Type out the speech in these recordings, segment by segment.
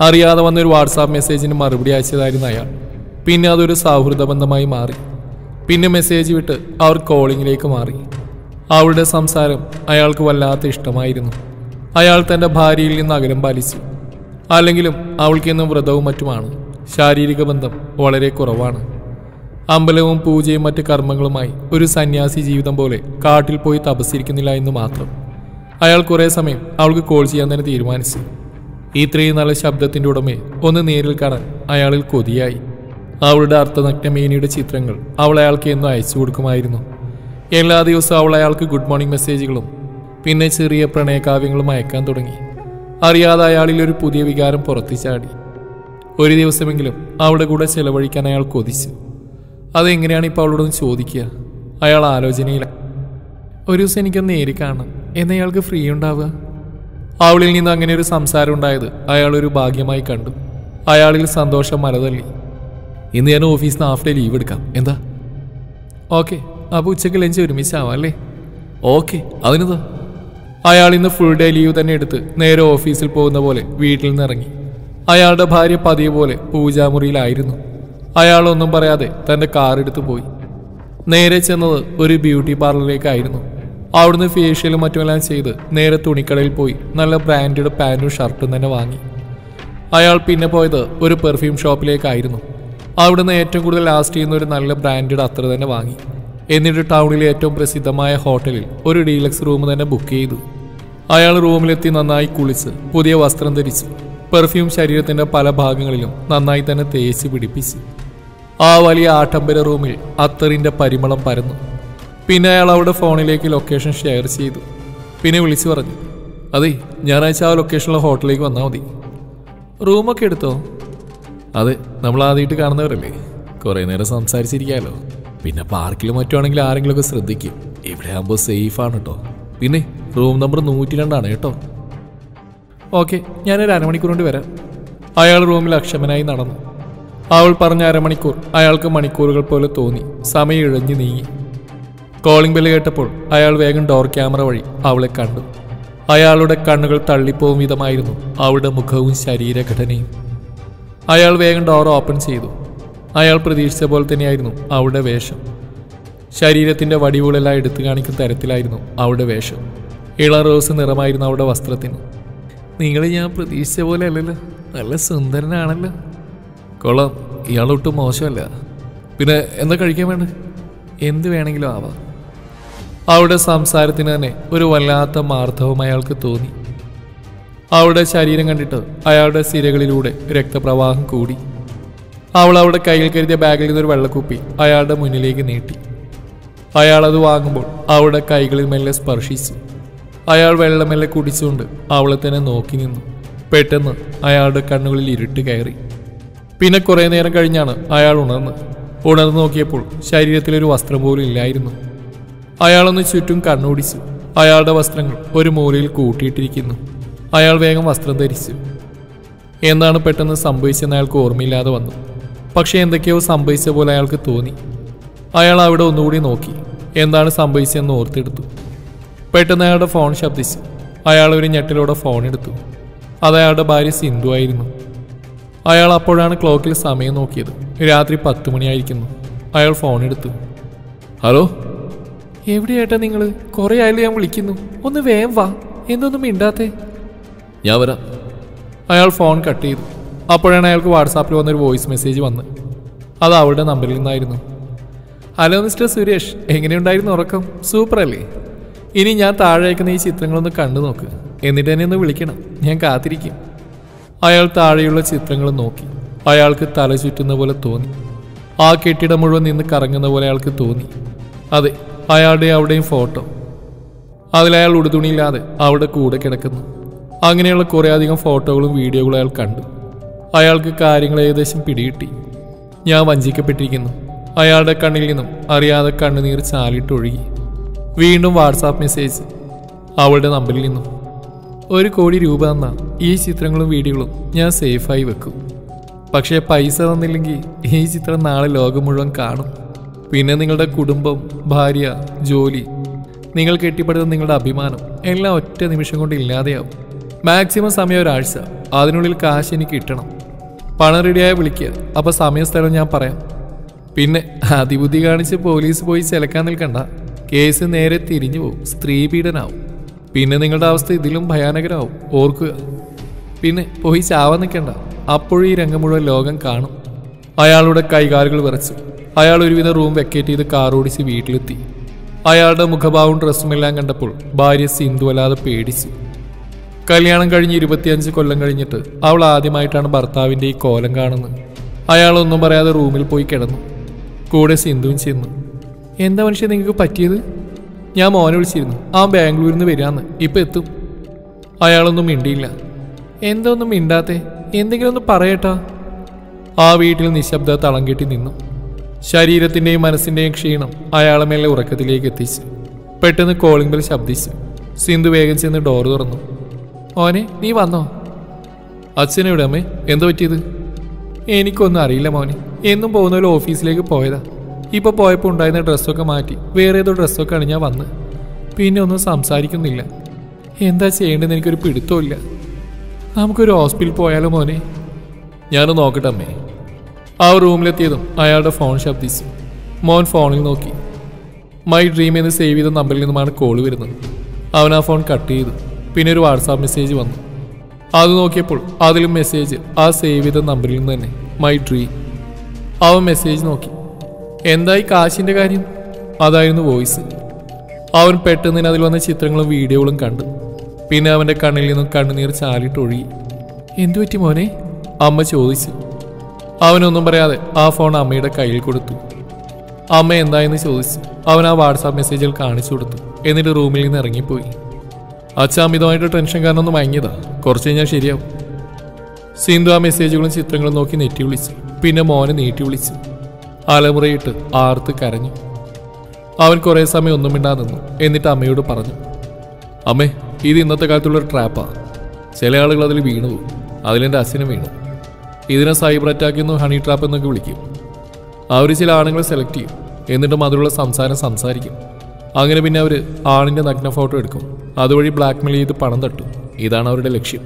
അറിയാതെ വന്നൊരു വാട്സാപ്പ് മെസ്സേജിന് മറുപടി അയച്ചതായിരുന്നു അയാൾ പിന്നെ അതൊരു സൗഹൃദ ബന്ധമായി മാറി പിന്നെ മെസ്സേജ് വിട്ട് അവർ കോളിങ്ങിലേക്ക് മാറി അവളുടെ സംസാരം അയാൾക്ക് വല്ലാത്ത ഇഷ്ടമായിരുന്നു അയാൾ തൻ്റെ ഭാര്യയിൽ നിന്ന് അകലം പാലിച്ചു അല്ലെങ്കിലും അവൾക്കെന്നും വ്രതവും മറ്റുമാണ് ശാരീരിക ബന്ധം വളരെ കുറവാണ് അമ്പലവും പൂജയും മറ്റ് കർമ്മങ്ങളുമായി ഒരു സന്യാസി ജീവിതം പോലെ കാട്ടിൽ പോയി തപസ്സിരിക്കുന്നില്ല എന്ന് മാത്രം അയാൾ കുറേ സമയം അവൾക്ക് കോൾ ചെയ്യാൻ തന്നെ തീരുമാനിച്ചു ഇത്രയും നല്ല ശബ്ദത്തിൻ്റെ ഉടമയെ ഒന്ന് നേരിൽ കാണാൻ അയാളിൽ കൊതിയായി അവളുടെ അർത്ഥനഗ്നമേനിയുടെ ചിത്രങ്ങൾ അവൾ അയാൾക്ക് എന്നും അയച്ചു കൊടുക്കുമായിരുന്നു എല്ലാ ദിവസവും അവൾ അയാൾക്ക് ഗുഡ് മോർണിംഗ് മെസ്സേജുകളും പിന്നെ ചെറിയ പ്രണയകാവ്യങ്ങളും അയക്കാൻ തുടങ്ങി അറിയാതെ അയാളിൽ ഒരു പുതിയ വികാരം പുറത്തു ചാടി ഒരു ദിവസമെങ്കിലും അവളുടെ കൂടെ ചെലവഴിക്കാൻ അയാൾ കൊതിച്ചു അതെങ്ങനെയാണ് ഇപ്പോൾ അവളോടൊന്ന് ചോദിക്കുക അയാൾ ആലോചനയില്ല ഒരു ദിവസം എനിക്കൊന്ന് നേരി കാണണം എന്നയാൾക്ക് ഫ്രീ ഉണ്ടാവുക അവളിൽ നിന്ന് അങ്ങനെ ഒരു സംസാരം ഉണ്ടായത് അയാൾ ഒരു ഭാഗ്യമായി കണ്ടു അയാളിൽ സന്തോഷം മലതള്ളി ഇന്ന് ഞാൻ ഓഫീസിൽ നിന്ന് ഹാഫ് ഡേ ലീവ് എടുക്കാം എന്താ ഓക്കെ അപ്പോൾ ഉച്ചയ്ക്ക് ലഞ്ച് ഒരുമിച്ചാവാം അല്ലേ ഓക്കെ അതിനെന്താ അയാൾ ഇന്ന് ഫുൾ ഡേ ലീവ് തന്നെ എടുത്ത് നേരെ ഓഫീസിൽ പോകുന്ന പോലെ വീട്ടിൽ നിന്ന് ഇറങ്ങി അയാളുടെ ഭാര്യ പതിയെ പോലെ പൂജാമുറിയിലായിരുന്നു അയാൾ ഒന്നും പറയാതെ തന്റെ കാർ എടുത്തു പോയി നേരെ ചെന്നത് ഒരു ബ്യൂട്ടി പാർലറിലേക്കായിരുന്നു അവിടുന്ന് ഫേഷ്യലും മറ്റുമെല്ലാം ചെയ്ത് നേരെ തുണിക്കടയിൽ പോയി നല്ല ബ്രാൻഡഡ് പാൻറ്റും ഷർട്ടും തന്നെ വാങ്ങി അയാൾ പിന്നെ പോയത് ഒരു പെർഫ്യൂം ഷോപ്പിലേക്കായിരുന്നു അവിടുന്ന് ഏറ്റവും കൂടുതൽ ലാസ്റ്റ് ചെയ്യുന്ന ഒരു നല്ല ബ്രാൻഡഡ് അത്ര തന്നെ വാങ്ങി എന്നിട്ട് ടൗണിലെ ഏറ്റവും പ്രസിദ്ധമായ ഹോട്ടലിൽ ഒരു ഡീലക്സ് റൂം തന്നെ ബുക്ക് ചെയ്തു അയാൾ റൂമിലെത്തി നന്നായി കുളിച്ച് പുതിയ വസ്ത്രം ധരിച്ചു പെർഫ്യൂം ശരീരത്തിന്റെ പല ഭാഗങ്ങളിലും നന്നായി തന്നെ തേച്ച് പിടിപ്പിച്ചു ആ വലിയ ആഡംബര റൂമിൽ അത്തറിന്റെ പരിമളം പരന്നു പിന്നെ അയാൾ അവളുടെ ഫോണിലേക്ക് ലൊക്കേഷൻ ഷെയർ ചെയ്തു പിന്നെ വിളിച്ചു പറഞ്ഞു അതെ ഞായറാഴ്ച ആ ലൊക്കേഷനിലെ ഹോട്ടലിലേക്ക് വന്നാൽ മതി റൂമൊക്കെ എടുത്തോ അതെ നമ്മൾ ആദ്യമായിട്ട് കാണുന്നവരല്ലേ കുറേ നേരം സംസാരിച്ചിരിക്കാമല്ലോ പിന്നെ പാർക്കിലും മറ്റുവാണെങ്കിൽ ആരെങ്കിലുമൊക്കെ ശ്രദ്ധിക്കും ഇവിടെ ആകുമ്പോൾ സേഫാണ് കേട്ടോ പിന്നെ റൂം നമ്പർ നൂറ്റി രണ്ടാണ് കേട്ടോ ഓക്കെ ഞാനൊരു അരമണിക്കൂർ കൊണ്ട് വരാം അയാൾ റൂമിൽ അക്ഷമനായി നടന്നു അവൾ പറഞ്ഞ അരമണിക്കൂർ അയാൾക്ക് മണിക്കൂറുകൾ പോലെ തോന്നി സമയം ഇഴഞ്ഞു നീങ്ങി കോളിംഗ് ബെല്ല് കേട്ടപ്പോൾ അയാൾ വേഗം ഡോർ ക്യാമറ വഴി അവളെ കണ്ടു അയാളുടെ കണ്ണുകൾ തള്ളിപ്പോവും വിധമായിരുന്നു അവളുടെ മുഖവും ശരീരഘടനയും അയാൾ വേഗം ഡോർ ഓപ്പൺ ചെയ്തു അയാൾ പ്രതീക്ഷിച്ച പോലെ തന്നെയായിരുന്നു അവളുടെ വേഷം ശരീരത്തിന്റെ വടിവുകളെല്ലാം എടുത്തു കാണിക്കുന്ന തരത്തിലായിരുന്നു അവളുടെ വേഷം ഇള റോസ് നിറമായിരുന്നു അവളുടെ വസ്ത്രത്തിന് നിങ്ങൾ ഞാൻ പ്രതീക്ഷിച്ച പോലെ അല്ലല്ലോ നല്ല സുന്ദരനാണല്ലോ കൊള്ളാം ഇയാളൊട്ടും മോശമല്ല പിന്നെ എന്താ കഴിക്കാൻ വേണ്ട എന്ത് വേണമെങ്കിലും ആവാം അവളുടെ സംസാരത്തിന് തന്നെ ഒരു വല്ലാത്ത മാർദ്ദവം അയാൾക്ക് തോന്നി അവളുടെ ശരീരം കണ്ടിട്ട് അയാളുടെ സിരകളിലൂടെ രക്തപ്രവാഹം കൂടി അവൾ അവളുടെ കയ്യിൽ കരുതിയ ബാഗിൽ നിന്നൊരു വെള്ളക്കുപ്പി അയാളുടെ മുന്നിലേക്ക് നീട്ടി അയാൾ അത് വാങ്ങുമ്പോൾ അവളുടെ കൈകളിൽ മെല്ലെ സ്പർശിച്ചു അയാൾ വെള്ളം മെല്ലെ കുടിച്ചുകൊണ്ട് അവളെ തന്നെ നോക്കി നിന്നു പെട്ടെന്ന് അയാളുടെ കണ്ണുകളിൽ ഇരുട്ട് കയറി പിന്നെ കുറേ നേരം കഴിഞ്ഞാണ് അയാൾ ഉണർന്ന് ഉണർന്നു നോക്കിയപ്പോൾ ശരീരത്തിലൊരു വസ്ത്രം പോലും ഇല്ലായിരുന്നു അയാളൊന്ന് ചുറ്റും കണ്ണോടിച്ചു അയാളുടെ വസ്ത്രങ്ങൾ ഒരു മൂലയിൽ കൂട്ടിയിട്ടിരിക്കുന്നു അയാൾ വേഗം വസ്ത്രം ധരിച്ചു എന്താണ് പെട്ടെന്ന് സംഭവിച്ചെന്ന് അയാൾക്ക് ഓർമ്മയില്ലാതെ വന്നു പക്ഷേ എന്തൊക്കെയോ സംഭവിച്ച പോലെ അയാൾക്ക് തോന്നി അയാൾ അവിടെ ഒന്നുകൂടി നോക്കി എന്താണ് സംഭവിച്ചതെന്ന് ഓർത്തെടുത്തു പെട്ടെന്ന് അയാളുടെ ഫോൺ ശബ്ദിച്ചു അയാൾ ഒരു ഞെട്ടിലൂടെ ഫോൺ എടുത്തു അത് അയാളുടെ ഭാര്യ സിന്ധു ആയിരുന്നു അയാൾ അപ്പോഴാണ് ക്ലോക്കിൽ സമയം നോക്കിയത് രാത്രി പത്ത് മണിയായിരിക്കുന്നു അയാൾ ഫോൺ എടുത്തു ഹലോ എവിടെയായിട്ടാ നിങ്ങൾ കുറേ ആയാലും ഞാൻ വിളിക്കുന്നു ഒന്ന് വേഗം വാ എന്തൊന്നും മിണ്ടാത്തേ ഞാൻ വരാം അയാൾ ഫോൺ കട്ട് ചെയ്തു അപ്പോഴാണ് അയാൾക്ക് വാട്സാപ്പിൽ വന്നൊരു വോയിസ് മെസ്സേജ് വന്ന് അത് അവളുടെ നമ്പറിൽ നിന്നായിരുന്നു ഹലോ മിസ്റ്റർ സുരേഷ് എങ്ങനെയുണ്ടായിരുന്നു ഉറക്കം സൂപ്പർ അല്ലേ ഇനി ഞാൻ താഴെ അയക്കുന്ന ഈ ചിത്രങ്ങളൊന്ന് കണ്ടു നോക്ക് എന്നിട്ട് എന്നെ ഒന്ന് വിളിക്കണം ഞാൻ കാത്തിരിക്കും അയാൾ താഴെയുള്ള ചിത്രങ്ങൾ നോക്കി അയാൾക്ക് തല ചുറ്റുന്ന പോലെ തോന്നി ആ കെട്ടിടം മുഴുവൻ നിന്ന് കറങ്ങുന്ന പോലെ അയാൾക്ക് തോന്നി അതെ അയാളുടെ അവിടെയും ഫോട്ടോ അതിലയാൾ ഉടുതുണിയില്ലാതെ അവിടെ കൂടെ കിടക്കുന്നു അങ്ങനെയുള്ള കുറേ അധികം ഫോട്ടോകളും വീഡിയോകളും അയാൾ കണ്ടു അയാൾക്ക് കാര്യങ്ങൾ ഏകദേശം പിടികിട്ടി ഞാൻ വഞ്ചിക്കപ്പെട്ടിരിക്കുന്നു അയാളുടെ കണ്ണിൽ നിന്നും അറിയാതെ കണ്ണുനീർ ചാലിട്ടൊഴുകി വീണ്ടും വാട്സാപ്പ് മെസ്സേജ് അവളുടെ നമ്പറിൽ നിന്നും ഒരു കോടി രൂപ തന്ന ഈ ചിത്രങ്ങളും വീഡിയോകളും ഞാൻ സേഫായി വെക്കും പക്ഷേ പൈസ തന്നില്ലെങ്കിൽ ഈ ചിത്രം നാളെ ലോകം മുഴുവൻ കാണും പിന്നെ നിങ്ങളുടെ കുടുംബം ഭാര്യ ജോലി നിങ്ങൾ കെട്ടിപ്പടുത്ത നിങ്ങളുടെ അഭിമാനം എല്ലാം ഒറ്റ നിമിഷം കൊണ്ട് ഇല്ലാതെയാവും മാക്സിമം സമയം ഒരാഴ്ച അതിനുള്ളിൽ കാശ് എനിക്ക് കിട്ടണം പണം റെഡിയായ വിളിക്കുക അപ്പൊ സമയ സ്ഥലം ഞാൻ പറയാം പിന്നെ അതിബുദ്ധി കാണിച്ച് പോലീസ് പോയി ചിലക്കാൻ നിൽക്കണ്ട കേസ് നേരെ തിരിഞ്ഞു പോകും സ്ത്രീ പീഡനാവും പിന്നെ നിങ്ങളുടെ അവസ്ഥ ഇതിലും ഭയാനകരാവും ഓർക്കുക പിന്നെ പോയി ചാവാൻ നിൽക്കണ്ട അപ്പോഴും ഈ രംഗം മുഴുവൻ ലോകം കാണും അയാളുടെ കൈകാലുകൾ വിറച്ചു അയാൾ ഒരുവിധ റൂം വെക്കേറ്റ് ചെയ്ത് കാർ ഓടിച്ച് വീട്ടിലെത്തി അയാളുടെ മുഖഭാവവും ഡ്രസ്സുമെല്ലാം കണ്ടപ്പോൾ ഭാര്യ സിന്ധു അല്ലാതെ പേടിച്ചു കല്യാണം കഴിഞ്ഞ് ഇരുപത്തിയഞ്ച് കൊല്ലം കഴിഞ്ഞിട്ട് അവൾ ആദ്യമായിട്ടാണ് ഭർത്താവിൻ്റെ ഈ കോലം കാണുന്നത് അയാളൊന്നും പറയാതെ റൂമിൽ പോയി കിടന്നു കൂടെ സിന്ധുവും ചെന്നു എന്താ മനുഷ്യൻ നിങ്ങൾക്ക് പറ്റിയത് ഞാൻ മോനെ വിളിച്ചിരുന്നു ആ ബാംഗ്ലൂരിൽ നിന്ന് വരാന്ന് ഇപ്പം എത്തും അയാളൊന്നും മിണ്ടിയില്ല എന്താ ഒന്നും മിണ്ടാത്തെ എന്തെങ്കിലും ഒന്ന് പറയട്ടാ ആ വീട്ടിൽ നിശബ്ദ തളം കെട്ടി നിന്നു ശരീരത്തിന്റെയും മനസ്സിന്റെയും ക്ഷീണം അയാളെ മേലെ ഉറക്കത്തിലേക്ക് എത്തിച്ചു പെട്ടെന്ന് കോളിംഗ് ബെൽ ശബ്ദിച്ചു സിന്ധു വേഗം ചെന്ന് ഡോർ തുറന്നു ഓനെ നീ വന്നോ അച്ഛനെവിടെ അമ്മേ എന്താ പറ്റിയത് എനിക്കൊന്നും അറിയില്ല മോനെ എന്നും പോകുന്ന പോലെ ഓഫീസിലേക്ക് പോയതാ ഇപ്പൊ പോയപ്പോൾ ഉണ്ടായിരുന്ന ഡ്രസ്സൊക്കെ മാറ്റി വേറെ ഏതോ ഡ്രസ്സൊക്കെ ആണ് ഞാൻ വന്ന് പിന്നെ ഒന്നും സംസാരിക്കുന്നില്ല എന്താ ചെയ്യേണ്ടതെന്ന് എനിക്കൊരു പിടുത്തമില്ല നമുക്കൊരു ഹോസ്പിറ്റലിൽ പോയാലോ മോനെ ഞാനൊന്ന് നോക്കട്ടെ അമ്മേ ആ റൂമിലെത്തിയതും അയാളുടെ ഫോൺ ശബ്ദിച്ചു മോൻ ഫോണിൽ നോക്കി മൈ ഡ്രീം എന്ന് സേവ് ചെയ്ത നമ്പറിൽ നിന്നുമാണ് കോൾ വരുന്നത് അവൻ ആ ഫോൺ കട്ട് ചെയ്തു പിന്നെ ഒരു വാട്സാപ്പ് മെസ്സേജ് വന്നു അത് നോക്കിയപ്പോൾ അതിലും മെസ്സേജ് ആ സേവ് ചെയ്ത നമ്പറിൽ നിന്ന് തന്നെ മൈ ഡ്രീം അവൻ മെസ്സേജ് നോക്കി എന്തായി കാശിന്റെ കാര്യം അതായിരുന്നു വോയിസ് അവൻ പെട്ടെന്ന് തന്നെ അതിൽ വന്ന ചിത്രങ്ങളും വീഡിയോകളും കണ്ടു പിന്നെ അവന്റെ കണ്ണിൽ നിന്നും കണ്ണുനീർ ചാലിട്ടൊഴുകി എന്തു പറ്റി മോനെ അമ്മ ചോദിച്ചു അവനൊന്നും പറയാതെ ആ ഫോൺ അമ്മയുടെ കയ്യിൽ കൊടുത്തു അമ്മ എന്തായെന്ന് ചോദിച്ചു അവൻ ആ വാട്സാപ്പ് മെസ്സേജിൽ കാണിച്ചു കൊടുത്തു എന്നിട്ട് റൂമിൽ നിന്ന് ഇറങ്ങിപ്പോയി അച്ഛ അമിതമായിട്ട് ടെൻഷൻ കാരണം ഒന്ന് മയങ്ങിയതാ കുറച്ച് കഴിഞ്ഞാൽ ശരിയാവും സിന്ധു ആ മെസ്സേജുകളും ചിത്രങ്ങളും നോക്കി നെറ്റി വിളിച്ചു പിന്നെ മോനെ നീട്ടി വിളിച്ചു അലമുറയിട്ട് ആർത്ത് കരഞ്ഞു അവൻ കുറേ സമയം ഒന്നും മിണ്ടാ നിന്നു എന്നിട്ട് അമ്മയോട് പറഞ്ഞു അമ്മേ ഇത് ഇന്നത്തെ കാലത്തുള്ള ഒരു ട്രാപ്പാ ചില ആളുകൾ അതിൽ വീണു പോകും അതിലെൻ്റെ അച്ഛനും വീണു ഇതിനെ സൈബർ അറ്റാക്ക് എന്നും ഹണി ട്രാപ്പ് എന്നൊക്കെ വിളിക്കും അവർ ചില ആണുങ്ങളെ സെലക്ട് ചെയ്യും എന്നിട്ടും അതിലുള്ള സംസാരം സംസാരിക്കും അങ്ങനെ പിന്നെ അവർ ആണിൻ്റെ നഗ്ന ഫോട്ടോ എടുക്കും അതുവഴി ബ്ലാക്ക്മെയിൽ ചെയ്ത് പണം തട്ടും ഇതാണ് അവരുടെ ലക്ഷ്യം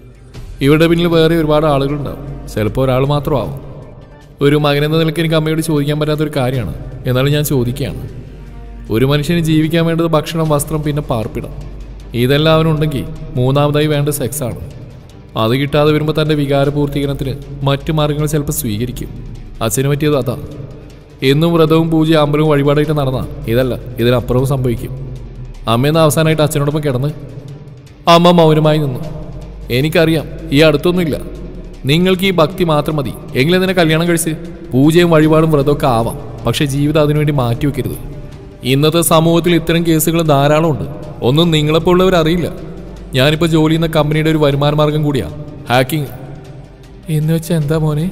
ഇവരുടെ പിന്നിൽ വേറെ ഒരുപാട് ആളുകളുണ്ടാവും ചിലപ്പോൾ ഒരാൾ മാത്രമാവും ഒരു മകനെന്ന നിലയ്ക്ക് എനിക്ക് അമ്മയോട് ചോദിക്കാൻ പറ്റാത്തൊരു കാര്യമാണ് എന്നാലും ഞാൻ ചോദിക്കുകയാണ് ഒരു മനുഷ്യന് ജീവിക്കാൻ വേണ്ടത് ഭക്ഷണം വസ്ത്രം പിന്നെ പാർപ്പിടം ഇതെല്ലാം അവനുണ്ടെങ്കിൽ മൂന്നാമതായി വേണ്ട സെക്സാണ് അത് കിട്ടാതെ വരുമ്പോൾ തൻ്റെ വികാര പൂർത്തീകരണത്തിന് മറ്റു മാർഗങ്ങൾ ചിലപ്പോൾ സ്വീകരിക്കും അച്ഛന് പറ്റിയത് അതാ എന്നും വ്രതവും പൂജ അമ്പലവും വഴിപാടായിട്ട് നടന്ന ഇതല്ല ഇതിനപ്പുറവും സംഭവിക്കും അമ്മയെന്ന് അവസാനമായിട്ട് അച്ഛനോടൊപ്പം കിടന്ന് അമ്മ മൗനമായി നിന്നു എനിക്കറിയാം ഈ അടുത്തൊന്നുമില്ല നിങ്ങൾക്ക് ഈ ഭക്തി മാത്രം മതി എങ്കിലും നിന്നെ കല്യാണം കഴിച്ച് പൂജയും വഴിപാടും വ്രതമൊക്കെ ആവാം പക്ഷെ ജീവിതം അതിനുവേണ്ടി മാറ്റിവെക്കരുത് ഇന്നത്തെ സമൂഹത്തിൽ ഇത്തരം കേസുകൾ ധാരാളമുണ്ട് ഒന്നും നിങ്ങളെപ്പോലുള്ളവർ അറിയില്ല ഞാനിപ്പോൾ ജോലി ചെയ്യുന്ന കമ്പനിയുടെ ഒരു വരുമാന മാർഗം കൂടിയാ ഹാക്കിംഗ് എന്ന് വെച്ചാൽ എന്താ മോനെ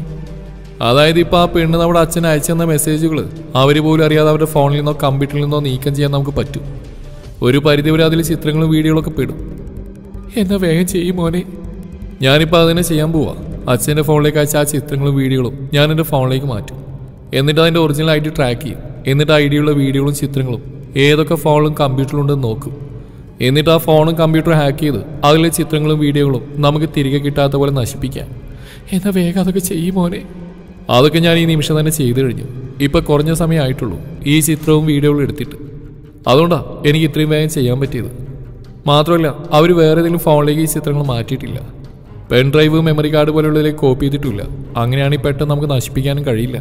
അതായത് ഇപ്പോൾ ആ പെണ്ണ് നമ്മുടെ അച്ഛൻ അയച്ചെന്ന മെസ്സേജുകൾ അവർ പോലും അറിയാതെ അവരുടെ ഫോണിൽ നിന്നോ കമ്പ്യൂട്ടറിൽ നിന്നോ നീക്കം ചെയ്യാൻ നമുക്ക് പറ്റും ഒരു പരിധിവരെ അതിൽ ചിത്രങ്ങളും വീഡിയോകളൊക്കെ പെടും എന്നാ വേഗം ചെയ്യും മോനെ ഞാനിപ്പോൾ അതിനെ ചെയ്യാൻ പോവാ അച്ഛൻ്റെ ഫോണിലേക്ക് അയച്ച ആ ചിത്രങ്ങളും വീഡിയോകളും ഞാൻ എൻ്റെ ഫോണിലേക്ക് മാറ്റും എന്നിട്ട് അതിൻ്റെ ഒറിജിനൽ ഐ ഡി ട്രാക്ക് ചെയ്യും എന്നിട്ട് ഐ ഡിയുള്ള വീഡിയോകളും ചിത്രങ്ങളും ഏതൊക്കെ ഫോണിലും കമ്പ്യൂട്ടറിലും ഉണ്ടെന്ന് നോക്കും എന്നിട്ട് ആ ഫോണും കമ്പ്യൂട്ടറും ഹാക്ക് ചെയ്ത് അതിലെ ചിത്രങ്ങളും വീഡിയോകളും നമുക്ക് തിരികെ കിട്ടാത്ത പോലെ നശിപ്പിക്കാം എന്നാ വേഗം അതൊക്കെ ചെയ്യും മോനെ അതൊക്കെ ഞാൻ ഈ നിമിഷം തന്നെ ചെയ്തു കഴിഞ്ഞു ഇപ്പൊ കുറഞ്ഞ സമയം ആയിട്ടുള്ളൂ ഈ ചിത്രവും വീഡിയോകളും എടുത്തിട്ട് അതുകൊണ്ടാ എനിക്ക് ഇത്രയും വേഗം ചെയ്യാൻ പറ്റിയത് മാത്രമല്ല അവർ വേറെ ഏതെങ്കിലും ഫോണിലേക്ക് ഈ ചിത്രങ്ങൾ മാറ്റിയിട്ടില്ല പെൻ ഡ്രൈവ് മെമ്മറി കാർഡ് പോലുള്ളതിലേക്ക് കോപ്പി ചെയ്തിട്ടില്ല അങ്ങനെയാണെങ്കിൽ പെട്ടെന്ന് നമുക്ക് നശിപ്പിക്കാനും കഴിയില്ല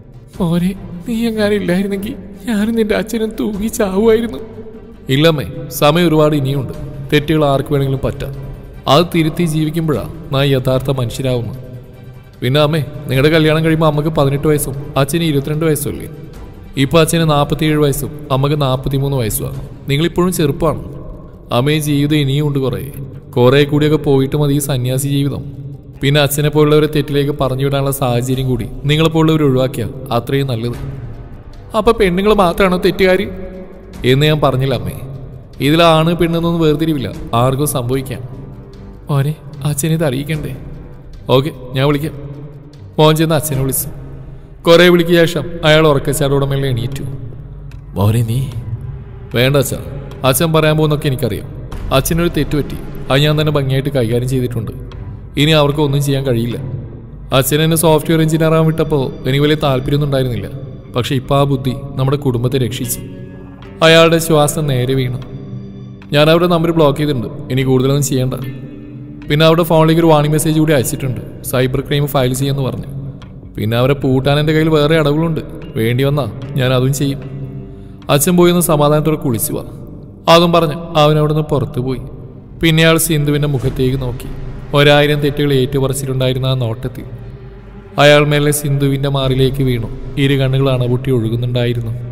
മോനെ നീ എങ്ങാനും ഇല്ലായിരുന്നെങ്കിൽ ഞാനും നിന്റെ അച്ഛനും തൂങ്ങി ചാവുമായിരുന്നു ഇല്ലമ്മേ സമയം ഒരുപാട് ഇനിയുണ്ട് തെറ്റുകൾ ആർക്ക് വേണമെങ്കിലും പറ്റാം അത് തിരുത്തി ജീവിക്കുമ്പോഴാണ് നാം യഥാർത്ഥ മനുഷ്യരാവുന്നത് പിന്നെ അമ്മേ നിങ്ങളുടെ കല്യാണം കഴിയുമ്പോൾ അമ്മക്ക് പതിനെട്ട് വയസ്സും അച്ഛന് ഇരുപത്തിരണ്ട് വയസ്സും അല്ലേ ഇപ്പോൾ അച്ഛന് നാൽപ്പത്തിയേഴ് വയസ്സും അമ്മക്ക് നാൽപ്പത്തിമൂന്ന് വയസ്സുമാണ് നിങ്ങളിപ്പോഴും ചെറുപ്പമാണ് അമ്മയെ ജീവിതം ഇനിയും ഉണ്ട് കുറേ കുറേ കൂടിയൊക്കെ പോയിട്ട് മതി ഈ സന്യാസി ജീവിതം പിന്നെ അച്ഛനെ പോലുള്ളവരെ തെറ്റിലേക്ക് പറഞ്ഞു വിടാനുള്ള സാഹചര്യം കൂടി നിങ്ങളെപ്പോലുള്ളവർ ഒഴിവാക്കിയാൽ അത്രയും നല്ലത് അപ്പൊ പെണ്ണുങ്ങൾ മാത്രമാണോ തെറ്റുകാർ എന്ന് ഞാൻ പറഞ്ഞില്ല അമ്മേ ഇതിൽ ആണ് പെണ്ണെന്നൊന്നും വേർതിരിവില്ല ആർക്കും സംഭവിക്കാം മോനെ അച്ഛനെ ഇത് അറിയിക്കണ്ടേ ഓക്കെ ഞാൻ വിളിക്കാം മോൻ ചെന്ന് അച്ഛനെ വിളിച്ചു കുറെ വിളിക്കിയ ശേഷം അയാൾ ഉറക്കച്ചാടോടമേലെ എണീറ്റു മോനെ നീ വേണ്ട അച്ഛാ അച്ഛൻ പറയാൻ പോകുന്നൊക്കെ എനിക്കറിയാം അച്ഛനൊരു തെറ്റുപറ്റി അത് ഞാൻ തന്നെ ഭംഗിയായിട്ട് കൈകാര്യം ചെയ്തിട്ടുണ്ട് ഇനി അവർക്ക് ഒന്നും ചെയ്യാൻ കഴിയില്ല അച്ഛൻ എന്നെ സോഫ്റ്റ്വെയർ എഞ്ചിനീയർ ആകാൻ വിട്ടപ്പോൾ എനിക്ക് വലിയ താല്പര്യമൊന്നും ഉണ്ടായിരുന്നില്ല പക്ഷെ ഇപ്പം ആ ബുദ്ധി നമ്മുടെ കുടുംബത്തെ രക്ഷിച്ചു അയാളുടെ ശ്വാസം നേരെ വീണു ഞാൻ അവരുടെ നമ്പർ ബ്ലോക്ക് ചെയ്തിട്ടുണ്ട് ഇനി കൂടുതലൊന്നും ചെയ്യേണ്ട പിന്നെ അവരുടെ ഫോണിലേക്ക് ഒരു വാണിംഗ് മെസ്സേജ് കൂടി അയച്ചിട്ടുണ്ട് സൈബർ ക്രൈം ഫയൽ ചെയ്യാമെന്ന് പറഞ്ഞു പിന്നെ അവരെ പൂട്ടാൻ എൻ്റെ കയ്യിൽ വേറെ അടവുകളുണ്ട് വേണ്ടി വന്നാ ഞാൻ അതും ചെയ്യും അച്ഛൻ പോയി ഒന്ന് സമാധാനത്തോടെ കുളിച്ചു വാ അതും പറഞ്ഞ് അവൻ അവിടുന്ന് പുറത്തു പോയി പിന്നെ അയാൾ സിന്ധുവിൻ്റെ മുഖത്തേക്ക് നോക്കി ഒരായിരം തെറ്റുകൾ ഏറ്റുപറച്ചിട്ടുണ്ടായിരുന്ന ആ നോട്ടത്തിൽ അയാൾ മേലെ സിന്ധുവിൻ്റെ മാറിലേക്ക് വീണു ഇരു കണ്ണുകൾ അണപൊട്ടി ഒഴുകുന്നുണ്ടായിരുന്നു